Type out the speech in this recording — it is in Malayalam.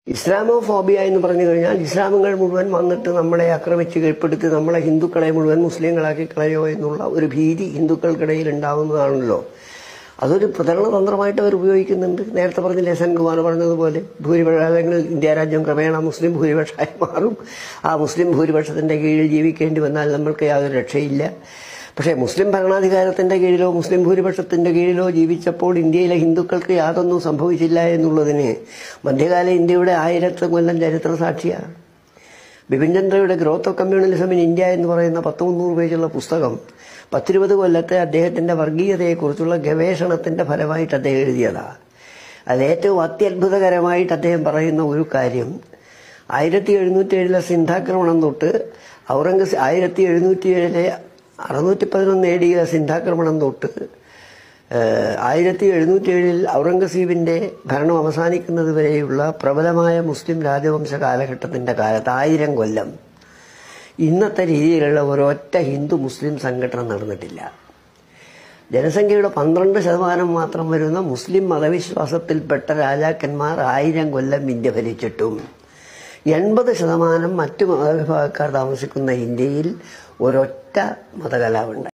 ഇസ്ലാമോഫോബിയ എന്ന് പറഞ്ഞു കഴിഞ്ഞാൽ ഇസ്ലാമുകൾ മുഴുവൻ വന്നിട്ട് നമ്മളെ ആക്രമിച്ച് കീഴ്പ്പെടുത്തി നമ്മളെ ഹിന്ദുക്കളെ മുഴുവൻ മുസ്ലിങ്ങളാക്കി കളയോ എന്നുള്ള ഒരു ഭീതി ഹിന്ദുക്കൾക്കിടയിൽ ഉണ്ടാവുന്നതാണല്ലോ അതൊരു പ്രചരണ തന്ത്രമായിട്ട് അവർ ഉപയോഗിക്കുന്നുണ്ട് നേരത്തെ പറഞ്ഞില്ലേ സെൻകുമാർ പറഞ്ഞതുപോലെ ഭൂരിപക്ഷങ്ങളിൽ ഇന്ത്യ രാജ്യം ക്രമേണ മുസ്ലിം ഭൂരിപക്ഷമായി മാറും ആ മുസ്ലിം ഭൂരിപക്ഷത്തിന്റെ കീഴിൽ ജീവിക്കേണ്ടി വന്നാൽ നമ്മൾക്ക് യാതൊരു രക്ഷയില്ല പക്ഷേ മുസ്ലിം ഭരണാധികാരത്തിന്റെ കീഴിലോ മുസ്ലിം ഭൂരിപക്ഷത്തിന്റെ കീഴിലോ ജീവിച്ചപ്പോൾ ഇന്ത്യയിലെ ഹിന്ദുക്കൾക്ക് യാതൊന്നും സംഭവിച്ചില്ല എന്നുള്ളതിന് മധ്യകാല ഇന്ത്യയുടെ ആയിരത്തി കൊല്ലം ചരിത്ര സാക്ഷിയാണ് ബിപിൻ ചന്ദ്രയുടെ growth of communalism in India എന്ന് പറയുന്ന പത്ത് മുന്നൂറ് പേജുള്ള പുസ്തകം പത്തിരുപത് കൊല്ലത്തെ അദ്ദേഹത്തിന്റെ വർഗീയതയെക്കുറിച്ചുള്ള ഗവേഷണത്തിന്റെ ഫലമായിട്ട് അദ്ദേഹം എഴുതിയതാണ് അതിൽ ഏറ്റവും അത്യത്ഭുതകരമായിട്ട് അദ്ദേഹം പറയുന്ന ഒരു കാര്യം ആയിരത്തി എഴുന്നൂറ്റി ഏഴിലെ സിന്ധാക്രമണം തൊട്ട് ഔറംഗസീബ് ആയിരത്തി എഴുന്നൂറ്റി ഏഴിലെ അറുന്നൂറ്റി പതിനൊന്ന് എ ഡിയിലെ സിന്ധാക്രമണം തൊട്ട് ആയിരത്തി എഴുന്നൂറ്റി ഏഴിൽ ഔറംഗസീബിന്റെ ഭരണം അവസാനിക്കുന്നത് വരെയുള്ള പ്രബലമായ മുസ്ലിം രാജവംശ കാലഘട്ടത്തിന്റെ കാലത്ത് ആയിരം കൊല്ലം ഇന്നത്തെ രീതിയിലുള്ള ഒരൊറ്റ ഹിന്ദു മുസ്ലിം സംഘടന നടന്നിട്ടില്ല ജനസംഖ്യയുടെ പന്ത്രണ്ട് ശതമാനം മാത്രം വരുന്ന മുസ്ലിം മതവിശ്വാസത്തിൽപ്പെട്ട രാജാക്കന്മാർ ആയിരം കൊല്ലം ഇന്ത്യ ഭരിച്ചിട്ടും എൺപത് ശതമാനം മറ്റു മതവിഭാഗക്കാർ താമസിക്കുന്ന ഇന്ത്യയിൽ ഒരൊറ്റ മതകലാവുണ്ട്